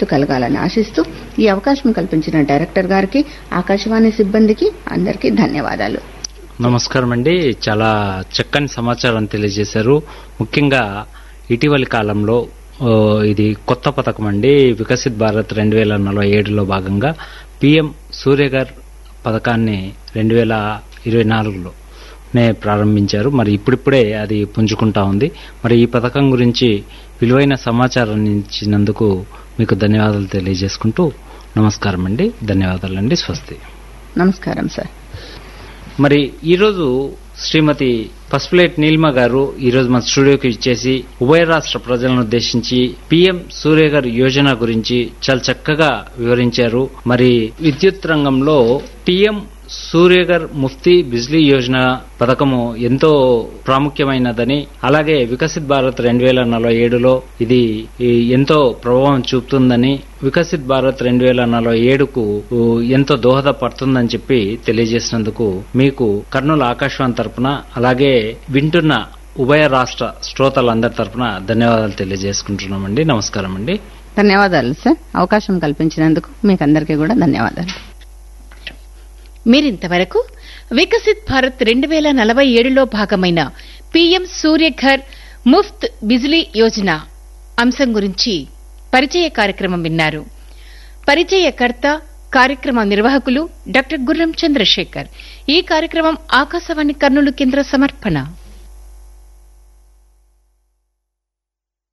భవిష్యత్తు కలగాలని ఆశిస్తూ ఈ అవకాశం కల్పించిన డైరెక్టర్ గారికి ఆకాశవాణి సిబ్బందికి అందరికీ ధన్యవాదాలు నమస్కారం అండి చాలా చక్కని సమాచారం తెలియజేశారు ముఖ్యంగా ఇటీవలి కాలంలో ఓ, ఇది కొత్త పథకం అండి వికసిత్ భారత్ రెండు వేల నలభై ఏడులో భాగంగా పిఎం సూర్యగర్ పథకాన్ని రెండు వేల ఇరవై నాలుగులో నే ప్రారంభించారు మరి ఇప్పుడిప్పుడే అది పుంజుకుంటా ఉంది మరి ఈ పథకం గురించి విలువైన సమాచారం ఇచ్చినందుకు మీకు ధన్యవాదాలు తెలియజేసుకుంటూ నమస్కారం అండి ధన్యవాదాలండి స్వస్తి నమస్కారం సార్ మరి ఈరోజు శ్రీమతి పసుపులేట్ నీలిమ గారు ఈరోజు మన స్టూడియోకి ఇచ్చేసి ఉభయ రాష్ట్ర ప్రజలను ఉద్దేశించి పిఎం సూర్యగర్ యోజన గురించి చాలా చక్కగా వివరించారు మరి విద్యుత్ రంగంలో పిఎం సూర్యగర్ ముఫ్తీ బిజ్లీ యోజన పథకము ఎంతో ప్రాముఖ్యమైనదని అలాగే వికసిత్ భారత్ రెండు వేల నలభై ఏడులో ఇది ఈ ఎంతో ప్రభావం చూపుతుందని వికసిత్ భారత్ రెండు వేల నలభై ఏడుకు ఊ, ఎంతో దోహదపడుతుందని చెప్పి తెలియజేసినందుకు మీకు కర్నూలు ఆకాశవాణి తరపున అలాగే వింటున్న ఉభయ రాష్ట్ర శ్రోతలందరి తరపున ధన్యవాదాలు తెలియజేసుకుంటున్నామండి నమస్కారం అండి ధన్యవాదాలు సార్ అవకాశం కల్పించినందుకు మీకు అందరికీ కూడా ధన్యవాదాలు మీరింతవరకు వికసిత్ భారత్ రెండు వేల నలభై ఏడులో భాగమైన పీఎం సూర్యఘర్ ముఫ్త్ బిజిలీ యోజన అంశం గురించి పరిచయ కార్యక్రమం విన్నారు పరిచయకర్త కార్యక్రమ నిర్వాహకులు డాక్టర్ గుర్రం చంద్రశేఖర్ ఈ కార్యక్రమం ఆకాశవాణి కర్నూలు కేంద్ర సమర్పణ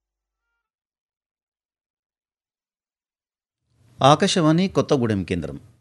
ఆకాశవాణి కొత్తగూడెం కేంద్రం